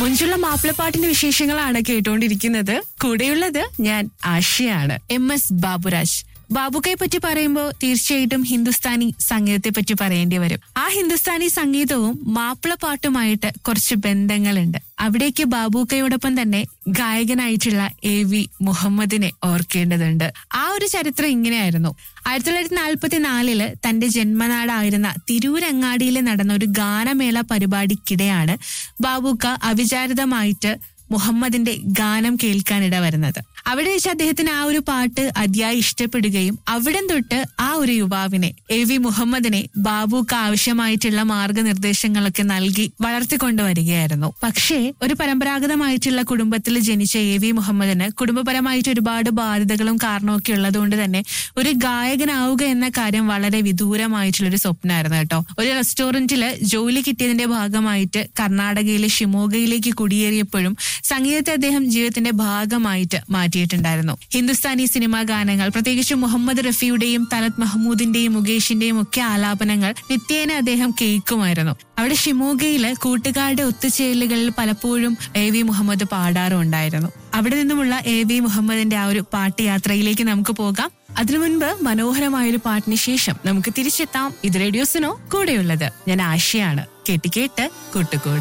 മുഞ്ചുള്ള മാപ്പിളപ്പാട്ടിന്റെ വിശേഷങ്ങളാണ് കേട്ടുകൊണ്ടിരിക്കുന്നത് കൂടെയുള്ളത് ഞാൻ ആശയാണ് എം എസ് ബാബുരാജ് ബാബുക്കയെ പറ്റി പറയുമ്പോൾ തീർച്ചയായിട്ടും ഹിന്ദുസ്ഥാനി സംഗീതത്തെ പറ്റി പറയേണ്ടി വരും ആ ഹിന്ദുസ്ഥാനി സംഗീതവും മാപ്പിളപ്പാട്ടുമായിട്ട് കുറച്ച് ബന്ധങ്ങളുണ്ട് അവിടേക്ക് ബാബുക്കയോടൊപ്പം തന്നെ ഗായകനായിട്ടുള്ള എ വി മുഹമ്മദിനെ ഓർക്കേണ്ടതുണ്ട് ആ ഒരു ചരിത്രം ഇങ്ങനെയായിരുന്നു ആയിരത്തി തൊള്ളായിരത്തി നാൽപ്പത്തി നാലില് തന്റെ ജന്മനാടായിരുന്ന തിരൂരങ്ങാടിയിൽ നടന്ന ഒരു ഗാനമേള പരിപാടിക്കിടെയാണ് ബാബുക്ക അവിചാരിതമായിട്ട് മുഹമ്മദിന്റെ ഗാനം കേൾക്കാനിട വരുന്നത് അവിടെ വെച്ച് അദ്ദേഹത്തിന് ആ ഒരു പാട്ട് അതിയായി ഇഷ്ടപ്പെടുകയും അവിടം തൊട്ട് ആ ഒരു യുവാവിനെ എ വി മുഹമ്മദിനെ ബാബുക്ക് ആവശ്യമായിട്ടുള്ള മാർഗനിർദ്ദേശങ്ങളൊക്കെ നൽകി വളർത്തിക്കൊണ്ടുവരികയായിരുന്നു പക്ഷേ ഒരു പരമ്പരാഗതമായിട്ടുള്ള കുടുംബത്തിൽ ജനിച്ച എ വി മുഹമ്മദിന് കുടുംബപരമായിട്ട് ഒരുപാട് ബാധ്യതകളും കാരണമൊക്കെ ഉള്ളതുകൊണ്ട് തന്നെ ഒരു ഗായകനാവുക എന്ന കാര്യം വളരെ വിദൂരമായിട്ടുള്ള ഒരു സ്വപ്നമായിരുന്നു കേട്ടോ ഒരു റെസ്റ്റോറന്റിൽ ജോലി കിട്ടിയതിന്റെ ഭാഗമായിട്ട് കർണാടകയിലെ ഷിമോഗയിലേക്ക് കുടിയേറിയപ്പോഴും സംഗീതത്തെ അദ്ദേഹം ജീവിതത്തിന്റെ ഭാഗമായിട്ട് മാറ്റിയിട്ടുണ്ടായിരുന്നു ഹിന്ദുസ്ഥാനി സിനിമാ ഗാനങ്ങൾ പ്രത്യേകിച്ച് മുഹമ്മദ് റഫിയുടെയും തലത് മഹ്മൂദിന്റെയും മുകേഷിന്റെയും ഒക്കെ ആലാപനങ്ങൾ നിത്യേന അദ്ദേഹം കേൾക്കുമായിരുന്നു അവിടെ ഷിമോഗയില് കൂട്ടുകാരുടെ ഒത്തുചേരലുകളിൽ പലപ്പോഴും എ വി മുഹമ്മദ് പാടാറുണ്ടായിരുന്നു അവിടെ നിന്നുമുള്ള എ വി മുഹമ്മദിന്റെ ആ ഒരു പാട്ട് യാത്രയിലേക്ക് നമുക്ക് പോകാം അതിനു മുൻപ് മനോഹരമായ ഒരു പാട്ടിന് ശേഷം നമുക്ക് തിരിച്ചെത്താം ഇത് റേഡിയോസിനോ കൂടെയുള്ളത് ഞാൻ ആശയാണ് കേട്ട് കേട്ട് കൂട്ടുകൂടാം